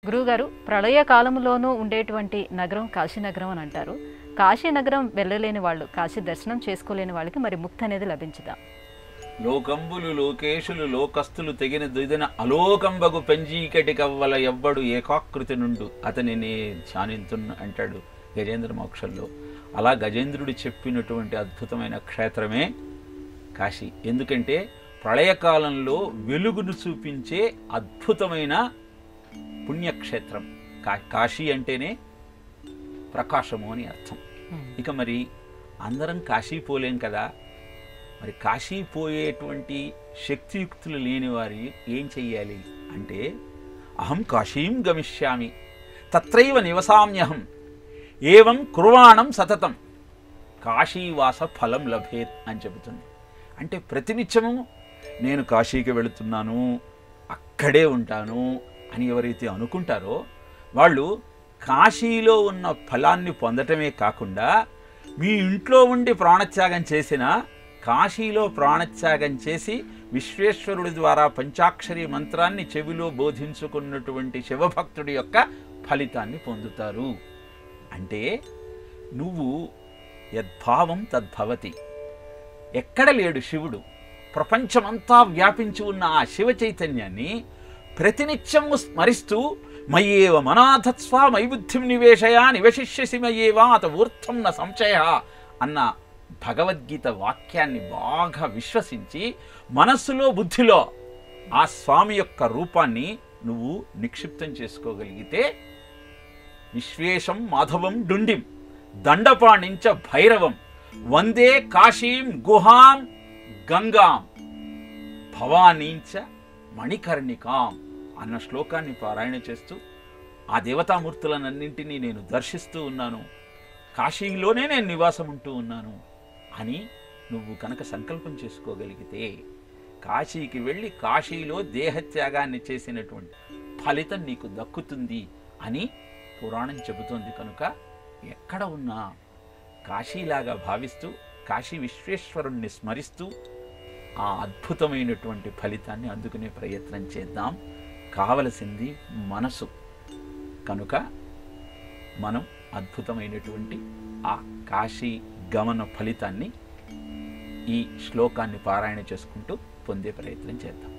గురువుగారు ప్రళయ కాలంలోనూ ఉండేటువంటి నగరం కాశీనగరం అని అంటారు కాశీనగరం వెళ్ళలేని వాళ్ళు కాశీ దర్శనం చేసుకోలేని వాళ్ళకి మరి ముక్తి అనేది లభించదా లోకంబులు లోకేశులు లోకస్తులు తెగిన దుదిన అలోకంబగు పెంజీకటి కవ్వల ఎవ్వడు ఏకాకృతి నుండు అతనిని ధ్యానింతున్న అంటాడు గజేంద్ర మోక్షంలో అలా గజేంద్రుడు చెప్పినటువంటి అద్భుతమైన క్షేత్రమే కాశీ ఎందుకంటే ప్రళయకాలంలో వెలుగును చూపించే అద్భుతమైన పుణ్యక్షేత్రం కా కాశీ అంటేనే ప్రకాశము అని అర్థం ఇక మరి అందరం కాశీ పోలేం కదా మరి కాశీ పోయేటువంటి శక్తియుక్తులు లేని వారి ఏం చెయ్యాలి అంటే అహం కాశీం గమిష్యామి తత్రైవ నివసామ్యహం ఏవం కుర్వాణం సతతం కాశీవాస ఫలం లభేత్ అని చెబుతుంది అంటే ప్రతినిత్యము నేను కాశీకి వెళుతున్నాను అక్కడే ఉంటాను అని ఎవరైతే అనుకుంటారో వాళ్ళు కాశీలో ఉన్న ఫలాన్ని పొందటమే కాకుండా మీ ఇంట్లో ఉండి ప్రాణత్యాగం చేసిన కాశీలో ప్రాణత్యాగం చేసి విశ్వేశ్వరుడి ద్వారా పంచాక్షరి మంత్రాన్ని చెవిలో బోధించుకున్నటువంటి శివభక్తుడి యొక్క ఫలితాన్ని పొందుతారు అంటే నువ్వు యద్భావం తద్భవతి ఎక్కడ లేడు శివుడు ప్రపంచమంతా వ్యాపించి ఉన్న ఆ శివ చైతన్యాన్ని ప్రతినిత్యము స్మరిస్తూ మయ్యేవ మనాథత్స్వ మైబుద్ధిం నివేశయా నివశిష్యసి మయ్యేవా అత ఊర్థం న సంశయ అన్న భగవద్గీత వాక్యాన్ని బాగా విశ్వసించి మనస్సులో బుద్ధిలో ఆ స్వామి యొక్క రూపాన్ని నువ్వు నిక్షిప్తం చేసుకోగలిగితే విశ్వేశం మాధవం డుండిం దండపాణించ భైరవం వందే కాశీం గుహాం గంగాం భవానీంచ మణికర్ణికాం అన్న శ్లోకాన్ని పారాయణ చేస్తూ ఆ దేవతామూర్తులనన్నింటినీ నేను దర్శిస్తూ ఉన్నాను కాశీలోనే నేను నివాసం ఉంటూ ఉన్నాను అని నువ్వు కనుక సంకల్పం చేసుకోగలిగితే కాశీకి వెళ్ళి కాశీలో దేహత్యాగాన్ని చేసినటువంటి ఫలితం నీకు దక్కుతుంది అని పురాణం చెబుతోంది కనుక ఎక్కడ ఉన్నా కాశీలాగా భావిస్తూ కాశీ విశ్వేశ్వరుణ్ణి స్మరిస్తూ ఆ అద్భుతమైనటువంటి ఫలితాన్ని అందుకునే ప్రయత్నం చేద్దాం కావలసింది మనసు కనుక మనం అద్భుతమైనటువంటి ఆ కాశీ గమన ఫలితాన్ని ఈ శ్లోకాన్ని పారాయణ చేసుకుంటూ పొందే ప్రయత్నం చేద్దాం